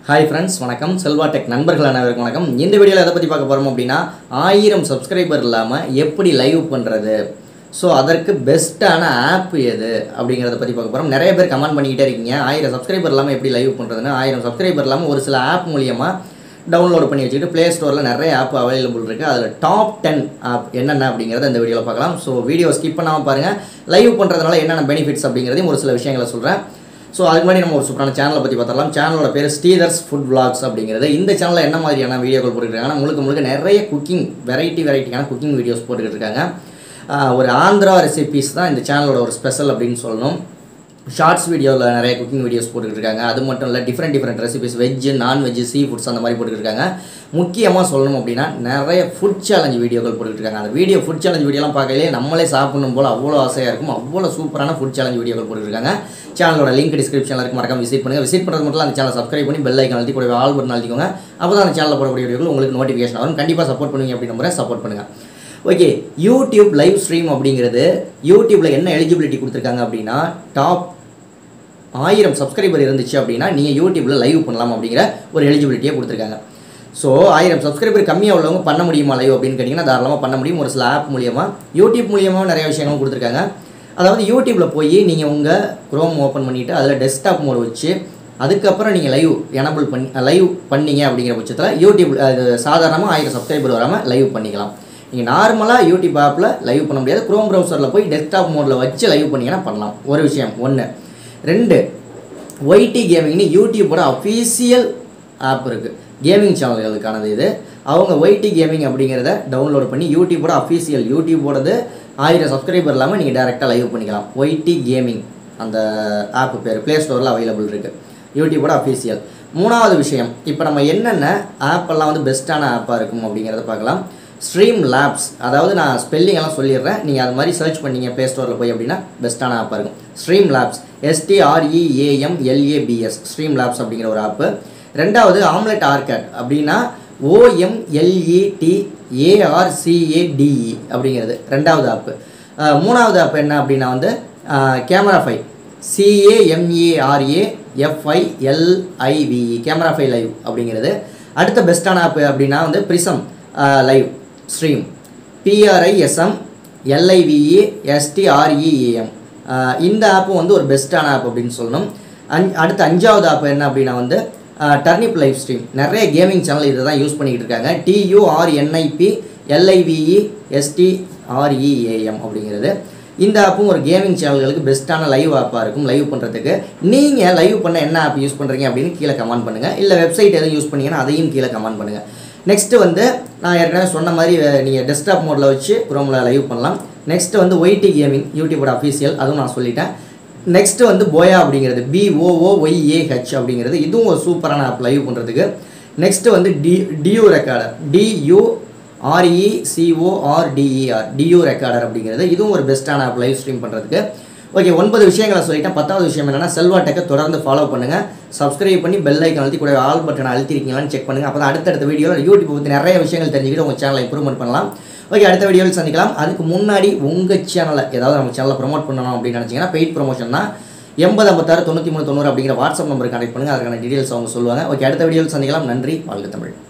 hi friends வணக்கம் Selva tech நண்பர்கள் அனைவருக்கும் வணக்கம் இந்த வீடியோவில் எதை பற்றி பார்க்க போகிறோம் அப்படின்னா ஆயிரம் சப்ஸ்கிரைபர் இல்லாமல் எப்படி லைவ் பண்ணுறது ஸோ அதற்கு பெஸ்ட்டான ஆப் எது அப்படிங்கிறத பற்றி பார்க்க போகிறோம் நிறைய பேர் கமெண்ட் பண்ணிக்கிட்டே இருக்கீங்க ஆயிரம் சப்ஸ்கிரைபர் இல்லாமல் எப்படி லைவ் பண்ணுறதுன்னு ஆயிரம் சப்ஸ்கிரைபர் இல்லாமல் ஒரு சில ஆப் மூலியமாக டவுன்லோட் பண்ணி வச்சுக்கிட்டு ப்ளே ஸ்டோரில் நிறைய ஆப் அவைலபிள் இருக்குது அதில் டாப் டென் ஆப் என்னென்ன அப்படிங்கிறத இந்த வீடியோவில் பார்க்கலாம் ஸோ வீடியோ ஸ்கிப் பண்ணாமல் பாருங்கள் லைவ் பண்ணுறதுனால என்னென்ன பெனிஃபிட்ஸ் அப்படிங்கிறதையும் ஒரு சில விஷயங்களை சொல்கிறேன் ஸோ அதுக்கு முன்னாடி நம்ம ஒரு சூப்பரான சேனலை பற்றி பார்த்தரலாம் சேனலோட பேர் ஸ்ரீதர்ஸ் ஃபுட் vlogs அப்படிங்கிறது இந்த சேனலில் என்ன மாதிரியான வீடியோக்கள் போட்டுருக்காங்கன்னா முழுக்க முழுக்க நிறைய குக்கிங் வெரைட்டி வெரைட்டியான குக்கிங் வீடியோஸ் போட்டுக்கிட்டு இருக்காங்க ஆஹ் ஒரு ஆந்திரா ரெசிபீஸ் தான் இந்த சேனலோட ஒரு ஸ்பெஷல் அப்படின்னு சொல்லணும் ஷார்ட்ஸ் வீடியோவில் நிறைய குக்கிங் வீடியோஸ் போட்டுக்கிட்டு இருக்காங்க அது மட்டும் இல்லை different different recipes veg non veg sea foods அந்த மாதிரி போட்டுக்கிட்டு இருக்காங்க முக்கியமாக சொல்லணும் அப்படின்னா நிறைய ஃபுட் சேலஞ்ச் வீடியோக்கள் போட்டுக்கிட்டு இருக்காங்க அந்த வீடியோ ஃபுட் சேலஞ்ச் வீடியோலாம் பார்க்கலையே நம்மளே சாப்பிடணும் போல் அவ்வளோ ஆசையாக இருக்கும் அவ்வளோ சூப்பரான ஃபுட் சேலஞ்ச் வீடியோக்கள் போட்டுக்கிட்டு இருக்காங்க சேனலோட லிங்க் டிஸ்கிரிப்ஷனில் இருக்கு மறக்காம விசிட் பண்ணுங்கள் விசிட் பண்ணுறது மட்டும் இல்ல, அந்த சேனலை சப்ஸ்கிரைப் பண்ணி பெல் ஐக்கான் அழுத்தி கூட ஆல் பட்டன் அழுத்திக்கோங்க அப்போ தான் அந்த சேனலில் போடக்கூடிய வீடியோக்கள் உங்களுக்கு நோட்டிஃபிகேஷன் வரும் கண்டிப்பாக சப்போர்ட் பண்ணுவீங்க அப்படின்னு நம்புறேன் சப்போர்ட் பண்ணுங்கள் ஓகே யூடியூப் லைவ் ஸ்ட்ரீம் அப்படிங்கிறது யூடியூப்பில் என்ன எலிஜிபிலிட்டி கொடுத்துருக்காங்க அப்படின்னா டாப் ஆயிரம் சப்ஸ்கிரைபர் இருந்துச்சு அப்படின்னா நீங்கள் யூடியூப்பில் லைவ் பண்ணலாம் அப்படிங்கிற ஒரு எலிஜிபிலிட்டியை கொடுத்துருக்காங்க ஸோ ஆயிரம் சப்ஸ்கிரைபர் கம்மியாக உள்ளவங்க பண்ண முடியுமா லைவ் அப்படின்னு கேட்டிங்கன்னா தாராளமாக பண்ண முடியும் ஒரு சில ஆப் மூலியமாக யூடியூப் மூலியமாக நிறைய விஷயங்களும் கொடுத்துருக்காங்க அதாவது யூடியூப்பில் போய் நீங்கள் உங்கள் குரோம் ஓப்பன் பண்ணிவிட்டு அதில் டெஸ்க்டாப் மோட் வச்சு அதுக்கப்புறம் நீங்கள் லைவ் எனபிள் பண்ணி லைவ் பண்ணீங்க அப்படிங்கிற பட்சத்தில் யூடியூப் அது சாதாரணமாக ஆயிரம் சப்ஸ்கிரைபர் வராமல் லைவ் பண்ணிக்கலாம் நீங்கள் நார்மலாக யூடியூப் ஆப்பில் லைவ் பண்ண முடியாது குரோம் ப்ரௌசரில் போய் டெஸ்க்டாப் மோடில் வச்சு லைவ் பண்ணீங்கன்னா பண்ணலாம் ஒரு விஷயம் ஒன்று ரெண்டு ஒய்டி கேமிங்னு யூடியூப்போட அஃபீஷியல் ஆப் இருக்குது கேமிங் சேனல்களுக்கானது இது அவங்க ஒய்டி கேமிங் அப்படிங்கிறத டவுன்லோட் பண்ணி யூடியூப்போட அஃபீஷியல் யூடியூப்போடது ஆயிரம் சப்ஸ்கிரைபர் இல்லாமல் நீங்கள் டேரெக்டாக லைவ் பண்ணிக்கலாம் ஒய்டி கேமிங் அந்த ஆப் பேர் ப்ளே ஸ்டோரில் அவைலபிள் இருக்குது யூடியூப்போட அஃபீஷியல் மூணாவது விஷயம் இப்போ நம்ம என்னென்ன ஆப்பெல்லாம் வந்து பெஸ்ட்டான ஆப்பாக இருக்கும் அப்படிங்கிறத பார்க்கலாம் ஸ்ட்ரீம் லேப்ஸ் அதாவது நான் ஸ்பெல்லிங் எல்லாம் சொல்லிடுறேன் நீங்கள் அது மாதிரி சர்ச் பண்ணீங்க ப்ளே ஸ்டோரில் போய் அப்படின்னா பெஸ்ட்டான ஆப்பாக இருக்கும் stream labs S T R E A M L A B S stream labs அப்படிங்கிற ஒரு ஆப்பு ரெண்டாவது ஆம்லெட் ஆர்கட் அப்படின்னா ஓஎம்எல்இடி ஏஆர்சிஏடிஇ அப்படிங்கிறது ரெண்டாவது ஆப்பு மூணாவது ஆப் என்ன அப்படின்னா வந்து camera fi C A M E R A F I L I V E camera fi live அப்படிங்கிறது அடுத்த பெஸ்ட்டான ஆப் அப்படின்னா வந்து prism live stream P R I S M L I V E S T R E A M இந்த ஆப்பும் வந்து ஒரு பெஸ்ட்டான ஆப் அப்படின்னு சொல்லணும் அஞ் அடுத்த அஞ்சாவது ஆப் என்ன அப்படின்னா வந்து டர்னிப் லைவ் ஸ்ட்ரீம் நிறைய கேமிங் சேனல் இதை தான் யூஸ் பண்ணிக்கிட்டு இருக்காங்க டியூஆர்என்ஐபி எல்ஐவிஇ எஸ்டிஆர்இஏஎம் அப்படிங்கிறது இந்த ஆப்பும் ஒரு கேமிங் சேனல்களுக்கு பெஸ்ட்டான லைவ் ஆப்பாக இருக்கும் லைவ் பண்ணுறதுக்கு நீங்கள் லைவ் பண்ண என்ன ஆப் யூஸ் பண்ணுறீங்க அப்படின்னு கீழே கமெண்ட் பண்ணுங்கள் இல்லை வெப்சைட் எதுவும் யூஸ் பண்ணீங்கன்னா அதையும் கீழே கமெண்ட் பண்ணுங்கள் நெக்ஸ்ட்டு வந்து நான் ஏற்கனவே சொன்ன மாதிரி நீங்கள் டெஸ்க்டாப் மோடில் வச்சு குரோமில் லைவ் பண்ணலாம் நெக்ஸ்ட்டு வந்து ஒய்டி கேமிங் யூடியூபோட அஃபீஷியல் அதுவும் நான் சொல்லிட்டேன் நெக்ஸ்ட்டு வந்து போயா அப்படிங்கிறது பிஓஓஒய்ஏஹெச் அப்படிங்கிறது இதுவும் ஒரு சூப்பரான ஆப் லைவ் பண்ணுறதுக்கு நெக்ஸ்ட்டு வந்து D due recorder due ஆர்இசிஓஆர்டிஇஆர் due recorder அப்படிங்கிறது இதுவும் ஒரு பெஸ்ட்டான ஆப் லைவ் ஸ்ட்ரீம் பண்ணுறதுக்கு ஓகே ஒன்பது விஷயங்களை சொல்லிட்டேன் பத்தாவது விஷயம் என்னன்னா செல்வா டெக்கை தொடர்ந்து ஃபாலோ பண்ணுங்கள் சப்ஸ்கிரைப் பண்ணி பெல் ஐக்கன் அழுத்தி கூட ஆல் பட்டன் அழுத்திருக்கீங்களான்னு செக் பண்ணுங்கள் அப்போ தான் அடுத்தடுத்த வீடியோவில் யூடியூப் பற்றி நிறைய விஷயங்கள் தெரிஞ்சுக்கிட்டு உங்கள் சேனலை இம்ப்ரூவ்மெண்ட் பண்ணலாம் ஓகே அடுத்த வீடியோவில் சந்திக்கலாம் அதுக்கு முன்னாடி உங்கள் சேனலை ஏதாவது நம்ம சேனலை ப்ரோமோட் பண்ணணும் அப்படின்னு நினச்சிங்கன்னா பெய்ட் ப்ரொமோஷன் தான் எண்பது ஐம்பத்தாறு தொண்ணூற்றி மூணு தொண்ணூறு அப்படிங்கிற வாட்ஸ்அப் நம்பர் கனெக்ட் பண்ணுங்கள் அதுக்கான டீடைல்ஸ் அவங்க சொல்லுவாங்க ஓகே அடுத்த வீடியோவில் சந்திக்கலாம் நன்றி வாழ்க தமிழ்